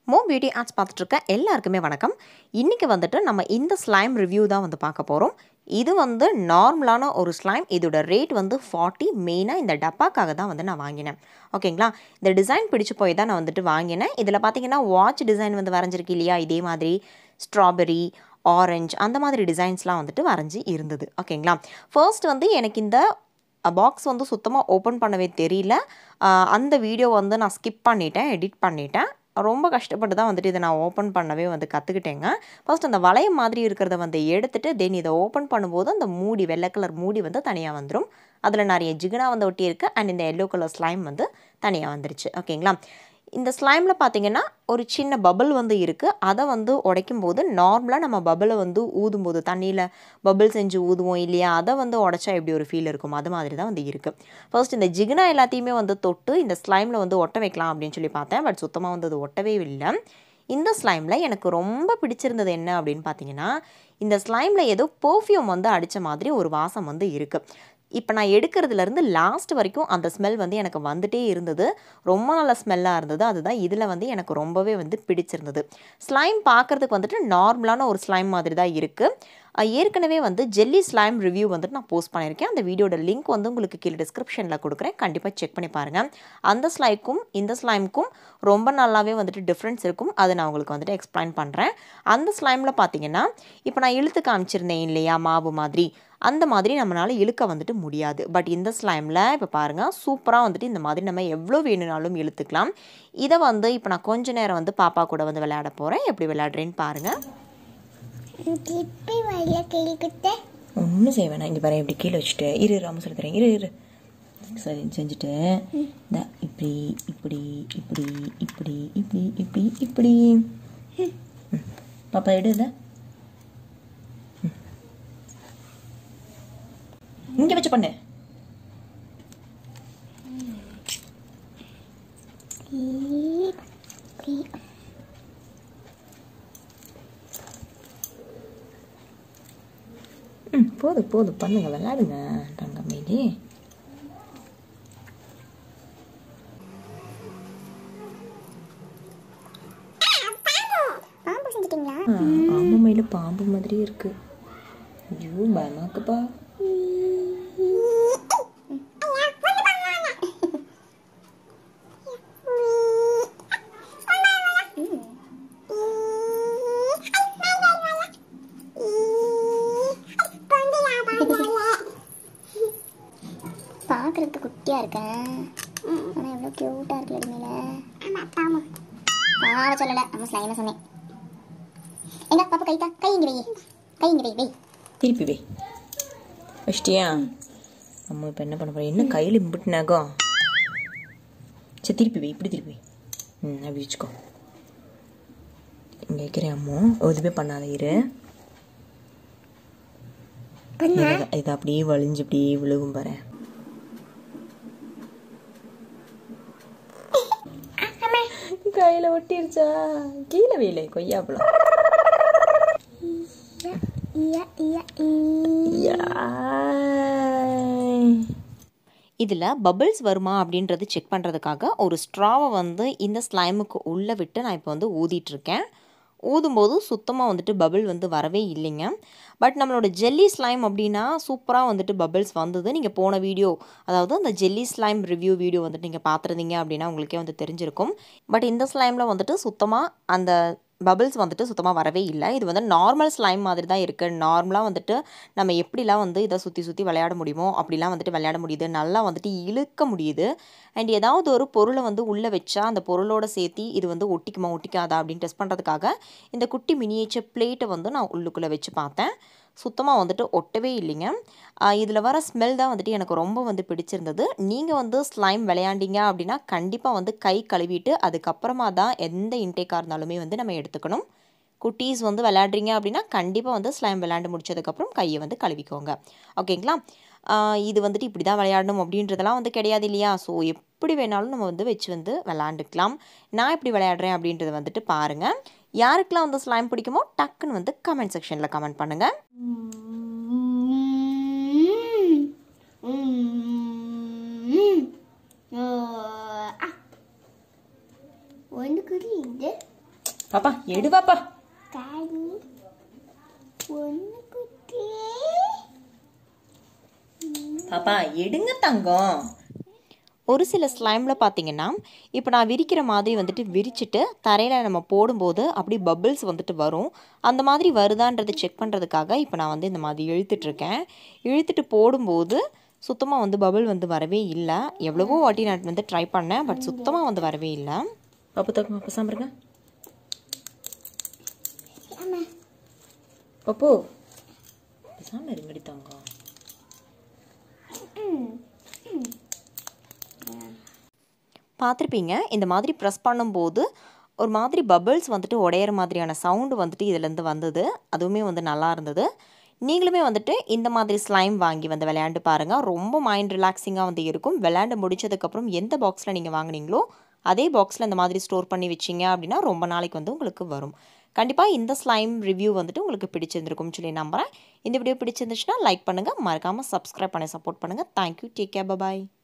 மோ beauty arts பார்த்துட்டு இருக்க எல்லாருக்குமே வணக்கம் இன்றைக்கி வந்துட்டு நம்ம இந்த ஸ்லைம் ரிவ்யூ தான் வந்து பார்க்க போகிறோம் இது வந்து நார்மலான ஒரு ஸ்லைம் இதோட ரேட் வந்து ஃபார்ட்டி மெயினாக இந்த டப்பாக்காக தான் வந்து நான் வாங்கினேன் ஓகேங்களா இந்த டிசைன் பிடிச்சு போய் தான் நான் வந்துட்டு வாங்கினேன் இதில் பார்த்தீங்கன்னா வாட்ச் டிசைன் வந்து வரைஞ்சிருக்கு இல்லையா இதே மாதிரி ஸ்ட்ராபெரி ஆரஞ்சு அந்த மாதிரி டிசைன்ஸ்லாம் வந்துட்டு வரைஞ்சி இருந்தது ஓகேங்களா ஃபர்ஸ்ட் வந்து எனக்கு இந்த பாக்ஸ் வந்து சுத்தமாக ஓப்பன் பண்ணவே தெரியல ஆஹ் அந்த வீடியோ வந்து நான் ஸ்கிப் பண்ணிட்டேன் எடிட் பண்ணிட்டேன் ரொம்ப கஷ்டப்பட்டு தான் வந்துட்டு இதை நான் ஓப்பன் பண்ணவே வந்து கற்றுக்கிட்டேங்க ஃபர்ஸ்ட் அந்த வளையம் மாதிரி இருக்கிறத வந்து எடுத்துட்டு தென் இதை ஓப்பன் பண்ணும்போது அந்த மூடி வெள்ளை கலர் மூடி வந்து தனியாக வந்துடும் அதில் நிறைய ஜிகனா வந்து ஒட்டியிருக்கு அண்ட் இந்த எல்லோ கலர் ஸ்லைம் வந்து தனியாக வந்துருச்சு ஓகேங்களா இந்த ஸ்லைமில் பார்த்தீங்கன்னா ஒரு சின்ன பபிள் வந்து இருக்குது அதை வந்து உடைக்கும் போது நார்மலாக நம்ம பபிளை வந்து ஊதும்போது தண்ணியில் பபிள் செஞ்சு ஊதுவோம் இல்லையா அதை வந்து உடைச்சா எப்படி ஒரு ஃபீல் இருக்கும் அது மாதிரி தான் வந்து இருக்குது ஃபர்ஸ்ட் இந்த ஜிகுனா எல்லாத்தையுமே வந்து தொட்டு இந்த ஸ்லைமில் வந்து ஒட்ட வைக்கலாம் அப்படின்னு சொல்லி பார்த்தேன் பட் சுத்தமாக வந்து அது ஒட்டவே இல்லை இந்த ஸ்லைமில் எனக்கு ரொம்ப பிடிச்சிருந்தது என்ன அப்படின்னு பார்த்தீங்கன்னா இந்த ஸ்லைமில் ஏதோ பர்ஃப்யூம் வந்து அடித்த மாதிரி ஒரு வாசம் வந்து இருக்குது இப்போ நான் எடுக்கிறதுலேருந்து லாஸ்ட் வரைக்கும் அந்த ஸ்மெல் வந்து எனக்கு வந்துட்டே இருந்தது ரொம்ப நல்ல ஸ்மெல்லாக இருந்தது அதுதான் இதில் வந்து எனக்கு ரொம்பவே வந்து பிடிச்சிருந்தது ஸ்லைம் பார்க்குறதுக்கு வந்துட்டு நார்மலான ஒரு ஸ்லைம் மாதிரி தான் இருக்குது ஏற்கனவே வந்து ஜெல்லி ஸ்லைம் ரிவ்யூ வந்துட்டு நான் போஸ்ட் பண்ணியிருக்கேன் அந்த வீடியோட லிங்க் வந்து உங்களுக்கு கீழே டிஸ்கிரிப்ஷனில் கொடுக்குறேன் கண்டிப்பாக செக் பண்ணி பாருங்கள் அந்த ஸ்லைக்கும் இந்த ஸ்லைமுக்கும் ரொம்ப நல்லாவே வந்துட்டு டிஃப்ரென்ஸ் இருக்கும் அதை நான் உங்களுக்கு வந்துட்டு எக்ஸ்பிளைன் பண்ணுறேன் அந்த ஸ்லைமில் பார்த்தீங்கன்னா இப்போ நான் இழுத்து காமிச்சிருந்தேன் இல்லையா மாவு மாதிரி அந்த மாதிரி நம்மளால் இழுக்க வந்துட்டு முடியாது பட் இந்த ஸ்லைமில் இப்போ பாருங்கள் சூப்பராக வந்துட்டு இந்த மாதிரி நம்ம எவ்வளோ வேணும்னாலும் இழுத்துக்கலாம் இதை வந்து இப்போ நான் கொஞ்ச நேரம் வந்து பாப்பா கூட வந்து விளையாட போகிறேன் எப்படி விளையாடுறேன்னு பாருங்கள் திருப்பி வயல கிளி குத்த ஒன்றும் செய்ய வேணாம் இங்கே பாரு இப்படி கீழே வச்சுட்டு இரு ராம சொல்லி தரேன் இரு இரு சரி செஞ்சுட்டு இந்த இப்படி இப்படி இப்படி இப்படி இப்படி இப்படி இப்படி ம். பாப்பா எடு இதை இங்கே வச்சு பண்ணு ம் போதும் போதும் பண்ணுங்க விளையாடுங்க தங்க மீதி பாம்பு செஞ்சிட்டீங்களா ஆமா மயில பாம்பு மாதிரி இருக்கு ஐயோ பயமாக்குப்பா பார்க்கறதுக்கு குட்டியா இருக்கேன் ஆனா எவ்வளவு கியூட்டா இருக்கு மேல பாம்பு பாவ சொல்லல நம்ம ஸ்லைம சொன்னேன் எங்க பாப்பா கைத்தா கை இங்க வை கை இங்க வை வை திருப்பி வை வச்சிட்டியா அம்மா இப்போ என்ன பண்ண போறேன் என்ன கையில் இம்பிட்டு நகம் சரி திருப்பி வை இப்படி திருப்பி வை. ம் அப்படி வச்சுக்கோ இங்கே வைக்கிறேன் அம்மோ எதுவுமே பண்ணாத இரு இதை- இது அப்படியே வலிஞ்சு அப்படியே விழுகும் பாரு கையில ஒட்டிருச்சா கீழே வெயில கொய்யாப்பழம் இயா இயா ஈ. இதில் பபிள்ஸ் வருமா அப்படின்றது செக் பண்ணுறதுக்காக ஒரு ஸ்ட்ராவை வந்து இந்த ஸ்லைமுக்கு உள்ளே விட்டு நான் இப்போ வந்து ஊதிட்டுருக்கேன் ஊதும்போது சுத்தமாக வந்துட்டு பபிள் வந்து வரவே இல்லைங்க பட் நம்மளோட ஜெல்லி ஸ்லைம் அப்படின்னா சூப்பராக வந்துட்டு பபிள்ஸ் வந்தது நீங்கள் போன வீடியோ அதாவது அந்த ஜெல்லி ஸ்லைம் ரிவ்யூ வீடியோ வந்துட்டு நீங்கள் பார்த்துருந்தீங்க அப்படின்னா உங்களுக்கே வந்து தெரிஞ்சிருக்கும் பட் இந்த ஸ்லைமில் வந்துட்டு சுத்தமாக அந்த பபிள்ஸ் வந்துட்டு சுத்தமாக வரவே இல்லை இது வந்து நார்மல் ஸ்லைம் மாதிரி தான் இருக்குது நார்மலாக வந்துட்டு நம்ம எப்படிலாம் வந்து இதை சுற்றி சுற்றி விளையாட முடியுமோ அப்படிலாம் வந்துட்டு விளையாட முடியுது நல்லா வந்துட்டு இழுக்க முடியுது அண்ட் ஏதாவது ஒரு பொருளை வந்து உள்ளே வச்சா அந்த பொருளோட சேர்த்து இது வந்து ஒட்டிக்குமா ஒட்டிக்காதா அப்படின்னு டெஸ்ட் பண்ணுறதுக்காக இந்த குட்டி மினியேச்சர் பிளேட்டை வந்து நான் உள்ளுக்குள்ளே வச்சு பார்த்தேன் சுத்தமாக வந்துட்டு ஒட்டவே இல்லைங்க இதில் வர ஸ்மெல் தான் வந்துட்டு எனக்கு ரொம்ப வந்து பிடிச்சிருந்தது நீங்கள் வந்து ஸ்லைம் விளையாண்டீங்க அப்படின்னா கண்டிப்பாக வந்து கை கழுவிட்டு அதுக்கப்புறமா தான் எந்த இன்டேக்காக இருந்தாலுமே வந்து நம்ம எடுத்துக்கணும் குட்டீஸ் வந்து விளையாடுறீங்க அப்படின்னா கண்டிப்பாக வந்து ஸ்லைம் விளையாண்டு முடிச்சதுக்கப்புறம் கையை வந்து கழுவிக்கோங்க ஓகேங்களா ஆஹ் இது வந்துட்டு இப்படி தான் விளையாடணும் அப்படின்றதெல்லாம் வந்து கிடையாது இல்லையா ஸோ எப்படி வேணாலும் நம்ம வந்து வச்சு வந்து விளையாண்டுக்கலாம் நான் எப்படி விளையாடுறேன் அப்படின்றத வந்துட்டு பாருங்கள் யாருக்கெல்லாம் வந்து ஸ்லைம் பிடிக்குமோ டக்குன்னு வந்து கமெண்ட் செக்ஷனில் கமெண்ட் பண்ணுங்கள் ಒಂದು ಕುರಿ ಇದೆ பாப்பா எடு பாப்பா காடி ஒன்று குட்டி பாப்பா எடுங்க தங்கம் ஒரு சில ஸ்லைமில் பார்த்தீங்கன்னா இப்போ நான் விரிக்கிற மாதிரி வந்துட்டு விரிச்சிட்டு தரையில் நம்ம போடும்போது அப்படி பபிள்ஸ் வந்துட்டு வரும் அந்த மாதிரி வருதான்றதை செக் பண்ணுறதுக்காக இப்போ நான் வந்து இந்த மாதிரி இழுத்துட்ருக்கேன் இழுத்துட்டு போடும்போது சுத்தமாக வந்து பபிள் வந்து வரவே இல்லை எவ்வளவோ வாட்டி நான் வந்து ட்ரை பண்ணேன் பட் சுத்தமாக வந்து வரவே இல்லை பப்பு தக்கம் அப்போ சாம்பிடுங்க ஆமா பப்பு பேசாமல் இருங்கடி தங்கம் பார்த்துருப்பீங்க இந்த மாதிரி ப்ரெஸ் பண்ணும்போது ஒரு மாதிரி பபிள்ஸ் வந்துட்டு உடையிற மாதிரியான சவுண்டு வந்துட்டு இதுலேருந்து வந்தது அதுவுமே வந்து நல்லா இருந்தது நீங்களுமே வந்துட்டு இந்த மாதிரி ஸ்லைம் வாங்கி வந்து விளையாண்டு பாருங்கள் ரொம்ப மைண்ட் ரிலாக்ஸிங்காக வந்து இருக்கும் விளையாண்டு முடிச்சதுக்கப்புறம் எந்த பாக்ஸில் நீங்கள் வாங்குனீங்களோ அதே பாக்ஸில் இந்த மாதிரி ஸ்டோர் பண்ணி வச்சிங்க அப்படின்னா ரொம்ப நாளைக்கு வந்து உங்களுக்கு வரும் கண்டிப்பாக இந்த ஸ்லைம் ரிவ்யூ வந்துட்டு உங்களுக்கு பிடிச்சிருந்திருக்கும்னு சொல்லி நம்புகிறேன் இந்த வீடியோ பிடிச்சிருந்துச்சுன்னா லைக் பண்ணுங்கள் மறக்காமல் சப்ஸ்கிரைப் பண்ணி சப்போர்ட் பண்ணுங்கள் தேங்க்யூ டேக் கேர் பாய்